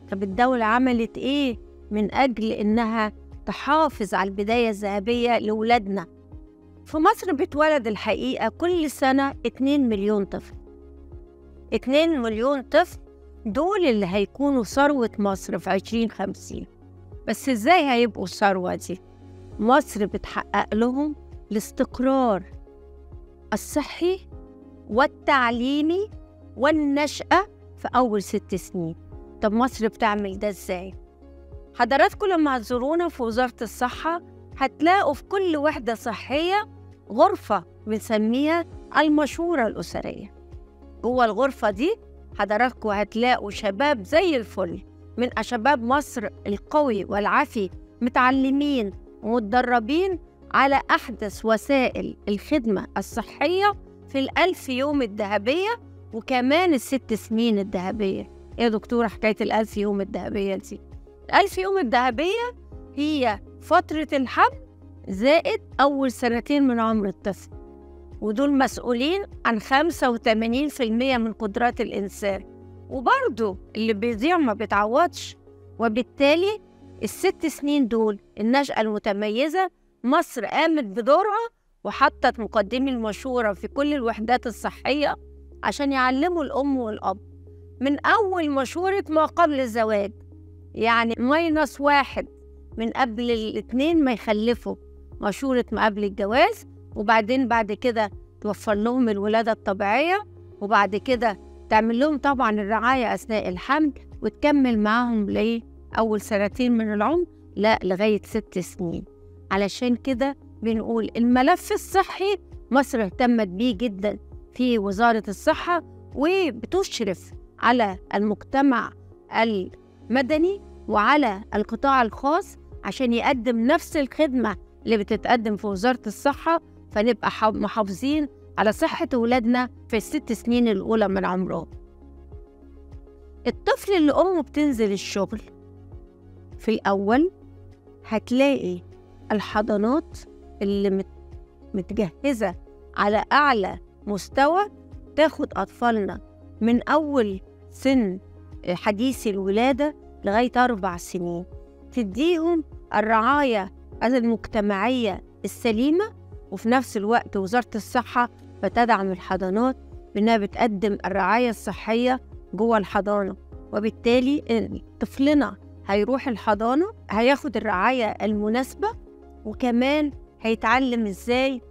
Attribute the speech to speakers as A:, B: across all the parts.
A: طب الدولة عملت إيه من أجل إنها تحافظ على البداية الذهبية لولادنا في مصر بتولد الحقيقة كل سنة 2 مليون طفل 2 مليون طفل دول اللي هيكونوا ثروة مصر في 2050 بس إزاي هيبقوا الثروة دي؟ مصر بتحقق لهم الاستقرار الصحي والتعليمي والنشأة في أول ست سنين طب مصر بتعمل ده إزاي؟ حضراتكم لما هتزورونا في وزارة الصحة هتلاقوا في كل وحدة صحية غرفة بنسميها المشورة الأسرية جوه الغرفة دي حضراتكم هتلاقوا شباب زي الفل من شباب مصر القوي والعافي متعلمين ومتدربين على أحدث وسائل الخدمة الصحية في الألف يوم الذهبية وكمان الست سنين الذهبية إيه يا دكتورة حكاية الألف يوم الذهبية دي الألف يوم الذهبية هي فترة الحمل زائد أول سنتين من عمر الطفل ودول مسؤولين عن 85% من قدرات الإنسان وبرضه اللي بيضيع ما بيتعوضش وبالتالي الست سنين دول النشأة المتميزة مصر قامت بدورها وحطت مقدمي المشورة في كل الوحدات الصحية عشان يعلموا الأم والأب من أول مشورة ما قبل الزواج يعني ماينس واحد من قبل الاتنين ما يخلفوا مشورة ما قبل الجواز وبعدين بعد كده توفر لهم الولادة الطبيعية وبعد كده تعمل لهم طبعا الرعاية أثناء الحمل وتكمل معاهم ليه أول سنتين من العمر لا لغاية ست سنين علشان كده بنقول الملف الصحي مصر اهتمت بيه جدا في وزارة الصحة وبتشرف على المجتمع المدني وعلى القطاع الخاص عشان يقدم نفس الخدمة اللي بتتقدم في وزارة الصحة فنبقى محافظين على صحة ولادنا في الست سنين الأولى من عمرهم الطفل اللي أمه بتنزل الشغل في الأول هتلاقي الحضانات اللي متجهزة على أعلى مستوى تاخد أطفالنا من أول سن حديث الولادة لغاية أربع سنين تديهم الرعاية المجتمعية السليمة وفي نفس الوقت وزارة الصحة بتدعم الحضانات بأنها بتقدم الرعاية الصحية جوه الحضانة وبالتالي طفلنا هيروح الحضانة هياخد الرعاية المناسبة وكمان هيتعلم ازاي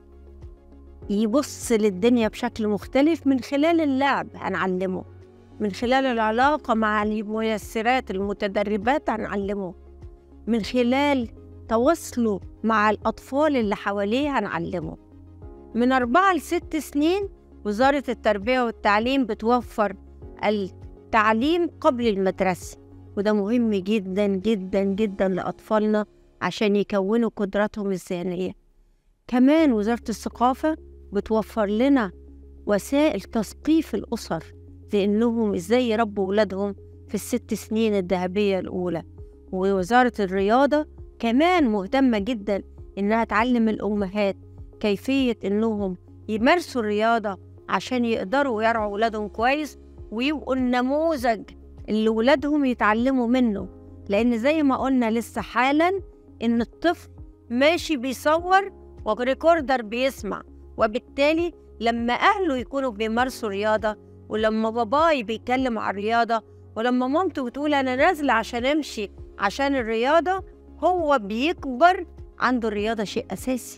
A: يبص للدنيا بشكل مختلف من خلال اللعب هنعلمه من خلال العلاقة مع الميسرات المتدربات هنعلمه من خلال تواصله مع الأطفال اللي حواليه هنعلمه من أربعة لست سنين وزارة التربية والتعليم بتوفر التعليم قبل المدرسة وده مهم جدا جدا جدا لأطفالنا عشان يكونوا قدراتهم الذهنية كمان وزارة الثقافة بتوفر لنا وسائل تثقيف الأسر لأنهم إزاي يربوا ولادهم في الست سنين الذهبية الأولى ووزارة الرياضة كمان مهتمة جدا إنها تعلم الأمهات كيفية إنهم يمارسوا الرياضة عشان يقدروا يرعوا ولادهم كويس ويبقوا النموذج اللي ولادهم يتعلموا منه لأن زي ما قلنا لسه حالا إن الطفل ماشي بيصور وريكوردر بيسمع وبالتالي لما أهله يكونوا بيمارسوا رياضة ولما باباي بيتكلم عن الرياضة ولما مامته بتقول أنا نازلة عشان أمشي عشان الرياضة هو بيكبر عنده الرياضة شيء أساسي